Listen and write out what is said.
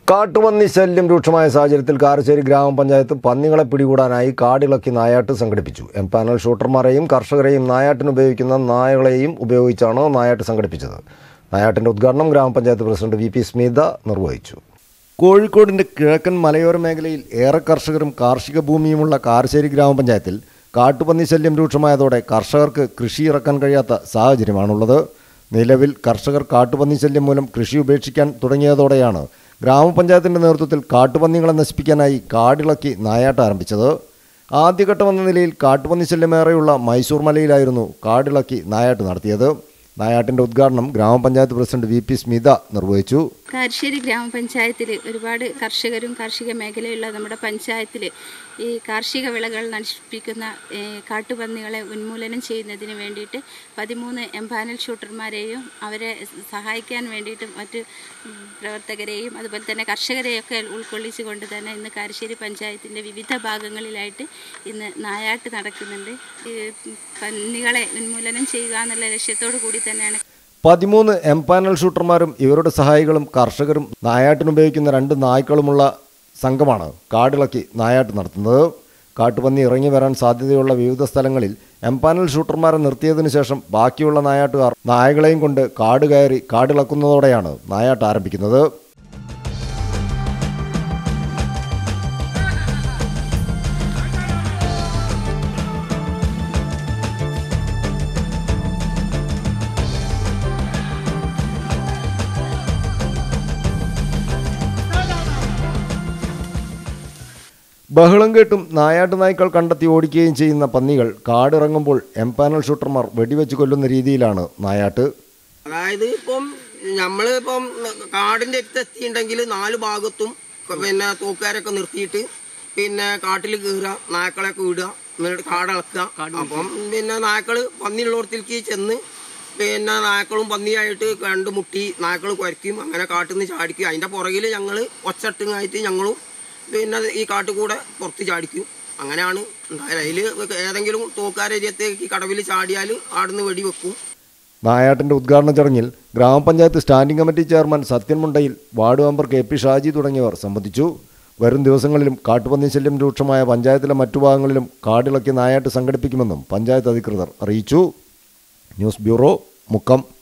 കാട്ടുപന്നി ശല്യം രൂക്ഷമായ സാഹചര്യത്തിൽ കാരശ്ശേരി ഗ്രാമപഞ്ചായത്ത് പന്നികളെ പിടികൂടാനായി കാടിളക്കി നായാട്ട് സംഘടിപ്പിച്ചു എം പാനൽ ഷൂട്ടർമാരെയും കർഷകരെയും നായാട്ടിന് ഉപയോഗിക്കുന്ന നായകളെയും ഉപയോഗിച്ചാണ് നായാട്ട് സംഘടിപ്പിച്ചത് നായാട്ടിന്റെ ഉദ്ഘാടനം ഗ്രാമപഞ്ചായത്ത് പ്രസിഡന്റ് വി പി സ്മിത നിർവഹിച്ചു കോഴിക്കോടിന്റെ കിഴക്കൻ മലയോര മേഖലയിൽ ഏറെ കർഷകരും കാർഷിക ഭൂമിയുമുള്ള കാരശ്ശേരി ഗ്രാമപഞ്ചായത്തിൽ കാട്ടുപന്നി ശല്യം രൂക്ഷമായതോടെ കർഷകർക്ക് കൃഷി ഇറക്കാൻ കഴിയാത്ത സാഹചര്യമാണുള്ളത് നിലവിൽ കർഷകർ കാട്ടുപന്നി ശല്യം മൂലം കൃഷി ഉപേക്ഷിക്കാൻ തുടങ്ങിയതോടെയാണ് ഗ്രാമപഞ്ചായത്തിന്റെ നേതൃത്വത്തിൽ കാട്ടുപന്നികളെ നശിപ്പിക്കാനായി കാടിളക്കി നായാട്ട് ആരംഭിച്ചത് ആദ്യഘട്ടം എന്ന നിലയിൽ കാട്ടുപന്നി ശല്യമേറെയുള്ള മൈസൂർ മലയിലായിരുന്നു കാടിളക്കി നായാട്ട് നടത്തിയത് നായാട്ടിന്റെ ഉദ്ഘാടനം ഗ്രാമപഞ്ചായത്ത് പ്രസിഡന്റ് വി പി സ്മിത നിർവഹിച്ചു കാരശ്ശേരി ഗ്രാമപഞ്ചായത്തിൽ ഒരുപാട് കർഷകരും കാർഷിക മേഖലയുള്ള നമ്മുടെ പഞ്ചായത്തിൽ ഈ കാർഷിക വിളകൾ നശിപ്പിക്കുന്ന ഏ, കാട്ടുപന്നികളെ ഉന്മൂലനം ചെയ്യുന്നതിന് വേണ്ടിയിട്ട് പതിമൂന്ന് എംപാനൽ ഷൂട്ടർമാരെയും അവരെ സഹായിക്കാൻ വേണ്ടിയിട്ട് മറ്റ് ഉം, പ്രവർത്തകരെയും അതുപോലെ തന്നെ കർഷകരെയൊക്കെ ഉൾക്കൊള്ളിച്ചുകൊണ്ട് തന്നെ ഇന്ന് കാരശ്ശേരി പഞ്ചായത്തിൻ്റെ വിവിധ ഭാഗങ്ങളിലായിട്ട് ഇന്ന് നായാട്ട് നടക്കുന്നുണ്ട് ഈ പന്നികളെ ഉന്മൂലനം ചെയ്യുക എന്നുള്ള ലക്ഷ്യത്തോടു കൂടി തന്നെയാണ് പതിമൂന്ന് എം പാനൽ ഷൂട്ടർമാരും ഇവരുടെ സഹായികളും കർഷകരും നായാട്ടിനുപയോഗിക്കുന്ന രണ്ട് നായ്ക്കളുമുള്ള സംഘമാണ് കാടിളക്കി നായാട്ട് നടത്തുന്നത് കാട്ടുപന്നി ഇറങ്ങി വരാൻ സാധ്യതയുള്ള വിവിധ സ്ഥലങ്ങളിൽ എം പാനൽ ഷൂട്ടർമാരെ നിർത്തിയതിനു ശേഷം ബാക്കിയുള്ള നായാട്ടുകാർ നായകളെയും കൊണ്ട് കാട് കയറി കാടിളക്കുന്നതോടെയാണ് നായാട്ട് ആരംഭിക്കുന്നത് ബഹളം കേട്ടും നായാട്ട് നായ്ക്കൾ കണ്ടെത്തി ഓടിക്കുകയും ചെയ്യുന്ന പന്നികൾ കാടിറങ്ങുമ്പോൾ എം പാനൽ ഷൂട്ടർമാർ വെടിവെച്ച് കൊല്ലുന്ന രീതിയിലാണ് നായാട്ട് അതായത് ഇപ്പം നമ്മൾ ഇപ്പം കാടിന്റെ അടുത്ത് എത്തിയിട്ടുണ്ടെങ്കിൽ നാല് ഭാഗത്തും പിന്നെ തോക്കുകാരൊക്കെ നിർത്തിയിട്ട് പിന്നെ കാട്ടിൽ കയറുക നായ്ക്കളെയൊക്കെ വിടുക എന്നിട്ട് കാടളക്കുക അപ്പം പിന്നെ നായ്ക്കള് പന്നിയുള്ളിടത്തേക്ക് ചെന്ന് പിന്നെ നായ്ക്കളും പന്നിയായിട്ട് കണ്ടുമുട്ടി നായ്ക്കൾ കുരയ്ക്കും അങ്ങനെ കാട്ടിൽ നിന്ന് ചാടിക്കും അതിന്റെ പുറകിൽ ഞങ്ങൾ ഒച്ചട്ടുങ്ങായിട്ട് ഞങ്ങളും പിന്നെ ഈ കാട്ടുകൂടെ പുറത്ത് ചാടിക്കും അങ്ങനെയാണ് ഉണ്ടായത് അതിൽ ഏതെങ്കിലും തോക്കാരേരിയത്തേക്ക് കടവിൽ ചാടിയാൽ ആടുന്ന് വെടിവെക്കും നായാട്ടിന്റെ ഉദ്ഘാടന ചടങ്ങിൽ ഗ്രാമപഞ്ചായത്ത് standing committee chairman Sathyan Mundayil ward member K P Shaji തുടങ്ങിയവർ സംബന്ധിച്ചു വരും ദിവസങ്ങളിലും കാട്ടുപന്നി ശല്യം രൂക്ഷമായ പഞ്ചായത്തിലെ മറ്റു ഭാഗങ്ങളിലും കാടിളക്കി നായാട്ട് സംഘടിപ്പിക്കുമെന്നും പഞ്ചായത്ത് അധികൃതർ അറിയിച്ചു ന്യൂസ് ബ്യൂറോ മുക്കം